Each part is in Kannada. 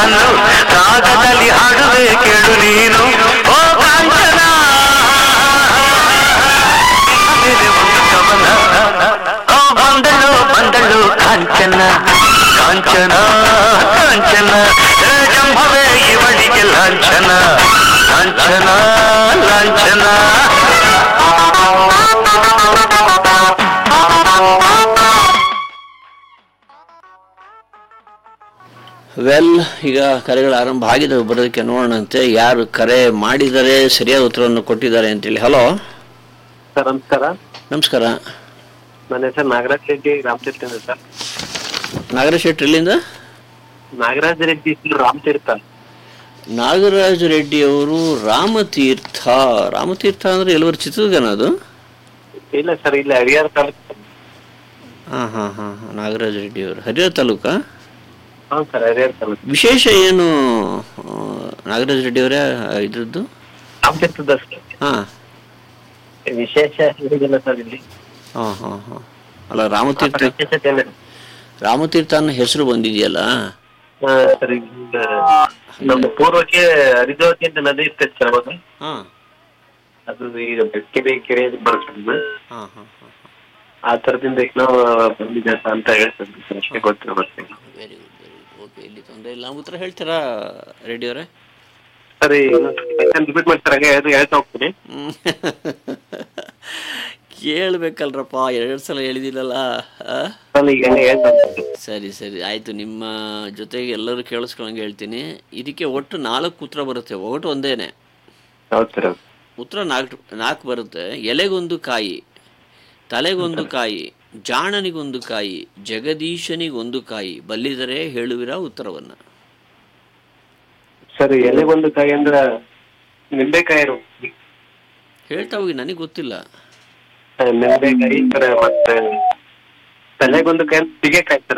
ನಾನು ರಾಗದಲ್ಲಿ ಹಾಡುವೆ ಕೇಳು ನೀನು ಓ ಕಾಂಚನ ಮೇಲೆ ಒಂದು ಕವನ ಓ ಬಂದಳು ಬಂದಳು ಕಾಂಚನ ಕಾಂಚನ ಕಾಂಚನ ಏ ಜಂಭವೇ ಇವಳಿಗೆ ಲಾಂಛನ ಲಾಂಛನ ಲಾಂಛನ ವೆಲ್ ಈಗ ಕರೆಗಳು ಆರಂಭ ಆಗಿದೆ ಬರೋದಕ್ಕೆ ನೋಡೋಣಂತೆ ಯಾರು ಕರೆ ಮಾಡಿದರೆ ಸರಿಯಾದ ಉತ್ತರವನ್ನು ಕೊಟ್ಟಿದ್ದಾರೆ ಅಂತೇಳಿ ಹಲೋ ಸರ್ ನಮಸ್ಕಾರ ನಮಸ್ಕಾರ ನನ್ನ ಹೆಸರು ನಾಗರಾಜ್ ರೆಡ್ಡಿ ರಾಮತೀರ್ಥ ಅಂತ ಸರ್ ನಾಗರಾಜ್ ಶೆಟ್ಟಿ ಎಲ್ಲಿಂದ ನಾಗರಾಜ್ ರೆಡ್ಡಿ ರಾಮತೀರ್ಥ ನಾಗರಾಜ್ ರೆಡ್ಡಿ ಅವರು ರಾಮತೀರ್ಥ ರಾಮತೀರ್ಥ ಅಂದ್ರೆ ಎಲ್ಲವರು ಚಿತ್ರದುರ್ಗನ ಅದು ಇಲ್ಲ ಸರ್ ಇಲ್ಲ ಹರಿಹರ ತಾಲೂಕು ಹಾಂ ಹಾಂ ಹಾಂ ನಾಗರಾಜ್ ರೆಡ್ಡಿ ಅವರು ಹರಿಹರ ತಾಲೂಕಾ ಹಾ ಸರ್ ಹರಿಹರ ತಾಲೂಕು ವಿಶೇಷ ಏನು ಆ, ನಾಗರಾಜ್ ರೆಡ್ಡಿ ಅವರೇ ಇದ್ರದ್ದು ರಾಮತೀರ್ಥದ ಸರ್ ಹಾಂ ವಿಶೇಷ ಹೇಳಿದಿಲ್ಲ ಸರ್ ಇಲ್ಲಿ ಹಾಂ ಹಾಂ ಹಾಂ ಅಲ್ಲ ರಾಮತೀರ್ಥ ವಿಶೇಷತೆ ಏನಿಲ್ಲ. ರಾಮತೀರ್ಥ ಅನ್ನೋ ಹೆಸರು ಬಂದಿದೆಯಲ್ಲ ಹಾ, ಸರ್ ಈಗ ನಮ್ಮ ಪೂರ್ವಕ್ಕೆ ಹರಿದ್ವತಿ ಅಂತ ನದಿ ಇರ್ತೈತೆ ಸರ್ ಅವಾಗ ಹಾಂ ಅದು ಈಗ ಬೆಕ್ಕೆರೆ ಕೆರೆ ಬರ್ತದೆ ಹಾಂ ಹಾಂ ಹಾಂ ಆ ತರದಿಂದ ಈಗ ನಾವು ಬಂದಿದೆ ಅಂತ ಹೇಳ್ತಾರೆ ಸರ್ ಅಷ್ಟೇ ಗೊತ್ತಿರೋ ಬರ್ತೀನಿ very good very good okay ಇಲ್ಲಿ ತೊಂದರೆ ಇಲ್ಲ ಉತ್ತರ ಹೇಳ್ತೀರಾ ರೆಡ್ಡಿ ಅವರೇ ಸರಿ ರಿಪೀಟ್ ಮಾಡ್ತಾರೆ ಹಂಗೆ ಅದು ಹೇಳ್ತಾ ಹೋಗ್ತೀನಿ ಕೇಳ್ಬೇಕಲ್ರಪ್ಪ ಎರಡು ಸಲ ಹೇಳಿದಿಲ್ಲಲ್ಲ ಆ? ನಾನು ಈಗ ಹಂಗೆ ಹೇಳ್ತಾ ಹೋಗ್ತೀನಿ ಸರಿ ಸರಿ ಆಯಿತು ನಿಮ್ಮ ಜೊತೆಗೆ ಎಲ್ಲರೂ ಕೇಳಿಸ್ಕೊಳಂಗೆ ಹೇಳ್ತೀನಿ ಇದಕ್ಕೆ ಒಟ್ಟು ನಾಲ್ಕು ಉತ್ತರ ಬರುತ್ತೆ ಒಟ್ಟು ಒಂದೇನೆ ಹೌದು ಸರ್ ಹೌದು ಉತ್ತರ ನಾಲ್ಕು ನಾಲ್ಕು ಬರುತ್ತೆ ಎಲೆಗೊಂದು ಕಾಯಿ ತಲೆಗೊಂದು ಕಾಯಿ ಜಾಣನಿಗೊಂದು ಕಾಯಿ ಜಗದೀಶನಿಗೊಂದು ಕಾಯಿ ಬಲ್ಲಿದರೆ ಹೇಳುವಿರ ಉತ್ತರವನ್ನು ಸರ್ ಎಲೆಗೊಂದು ಕಾಯಿ ಅಂದ್ರ ನಿಂಬೆಕಾಯಿ ಇರು ಹೇಳ್ತಾ ಹೋಗಿ ನನಗೆ ಗೊತ್ತಿಲ್ಲ ನಿಂಬೆಕಾಯಿ ಸರ್ ಮತ್ತೆ ತಲೆಗೊಂದು ಕಾಯಿ ಅಂದ್ರೆ ಸಿಗೆಕಾಯಿ ಸರ್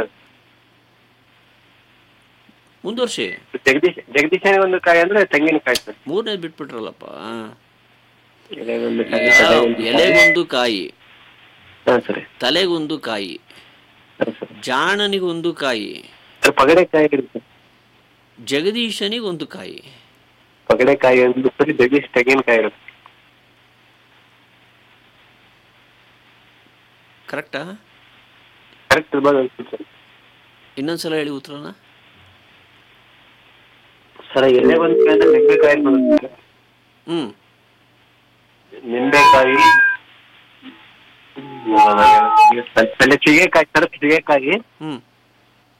ಮುಂದುವರ್ಸಿ ಜಗದೀಶ್ ಜಗದೀಶನಿಗೆ ಒಂದು ಕಾಯಿ ಅಂದ್ರೆ ತೆಂಗಿನಕಾಯಿ ಸರ್ ಮೂರನೇದು ಬಿಟ್ಬಿಟ್ರಲ್ಲಪ್ಪ ಎಲೆಗೊಂದು ಕಾಯಿ ಈಗ ತಲೆಗೊಂದು ಕಾಯಿ. ಎಲೆಗೊಂದು ಕಾಯಿ ಹಾ ಸರಿ ತಲೆಗೊಂದು ಕಾಯಿ ಹಾ ಸರ್ ಜಾಣನಿಗೊಂದು ಕಾಯಿ ಸರ್ ಪಗಡೆಕಾಯಿ ಇರುತ್ತೆ ಜಗದೀಶನಿಗೊಂದು ಕಾಯಿ ಪಗಡೆಕಾಯಿ ಒಂದು ಸರಿ ಜಗದೀಶ್ ತೆಂಗಿನಕಾಯಿ ಇರುತ್ತೆ ಕರೆಕ್ಟಾ ಕರೆಕ್ಟ್ ಇರ್ಬೋದು ಅನ್ಸುತ್ತೆ ಸರ್ ಇನ್ನೊಂದ್ಸಲ ಹೇಳಿ ಉತ್ತರನ ಸರ್ ಎಲೆಗೊಂದು ಕಾಯಿ ಅಂದ್ರೆ ನಿಂಬೆಕಾಯಿ ಬರುತ್ತೆ ಹ್ಞೂ ನಿಂಬೆಕಾಯಿ ತಲೆ ಸಿಗೆಕಾಯಿ ಸರ್ ಸಿಗೆಕಾಯಿ ಹ್ಞೂ